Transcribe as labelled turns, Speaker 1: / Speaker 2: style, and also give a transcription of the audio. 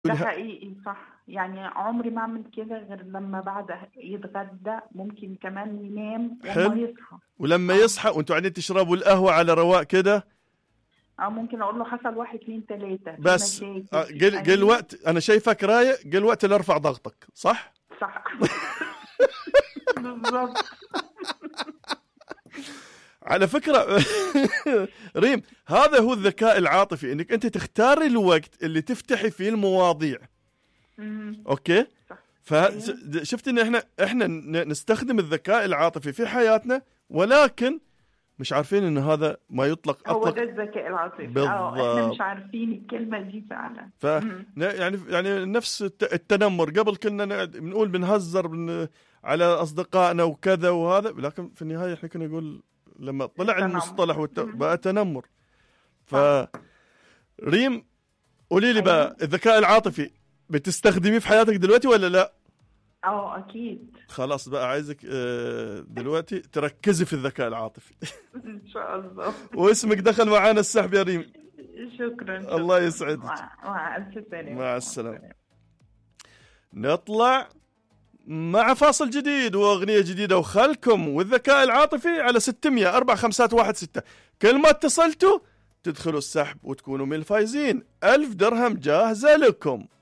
Speaker 1: ده حقيقي صح يعني عمري ما اعمل كده غير لما بعد يتغدى ممكن كمان ينام
Speaker 2: حلو.
Speaker 1: لما يصحى
Speaker 2: ولما يصحى وانتوا قاعدين تشربوا القهوه على رواق كده
Speaker 1: او ممكن اقول له حصل واحد اثنين ثلاثة في
Speaker 2: بس
Speaker 1: مشاكل.
Speaker 2: آه، قل قل
Speaker 1: أيوة،
Speaker 2: وقت انا شايفك رايق قل وقت اللي ارفع ضغطك صح؟
Speaker 1: صح بالظبط
Speaker 2: على فكره ريم هذا هو الذكاء العاطفي انك انت تختاري الوقت اللي تفتحي فيه المواضيع
Speaker 1: مم.
Speaker 2: اوكي
Speaker 1: صح.
Speaker 2: فشفت ان احنا احنا ن- نستخدم الذكاء العاطفي في حياتنا ولكن مش عارفين ان هذا ما يطلق
Speaker 1: هو
Speaker 2: اطلق
Speaker 1: ده الذكاء العاطفي اه
Speaker 2: بالضبط.
Speaker 1: احنا مش عارفين الكلمة دي فعلا
Speaker 2: ف
Speaker 1: مم.
Speaker 2: ن- يعني يعني نفس الت- التنمر قبل كنا نقعد بنقول بنهزر بن على اصدقائنا وكذا وهذا لكن في النهايه احنا كنا نقول لما طلع
Speaker 1: التنمر.
Speaker 2: المصطلح والت...
Speaker 1: مم.
Speaker 2: بقى تنمر ف
Speaker 1: صح.
Speaker 2: ريم قولي لي
Speaker 1: أيوة.
Speaker 2: بقى الذكاء العاطفي بتستخدميه في حياتك دلوقتي ولا لا؟
Speaker 1: اه اكيد
Speaker 2: خلاص بقى عايزك آه، دلوقتي تركزي في الذكاء العاطفي
Speaker 1: ان شاء الله
Speaker 2: واسمك دخل معانا السحب يا ريم
Speaker 1: شكرا
Speaker 2: الله
Speaker 1: شكراً.
Speaker 2: يسعدك.
Speaker 1: مع, مع الف سلامة
Speaker 2: مع السلامة. نطلع مع فاصل جديد واغنيه جديده وخلكم والذكاء العاطفي على 600 451 كل ما اتصلتوا تدخلوا السحب وتكونوا من الفايزين ألف درهم جاهزه لكم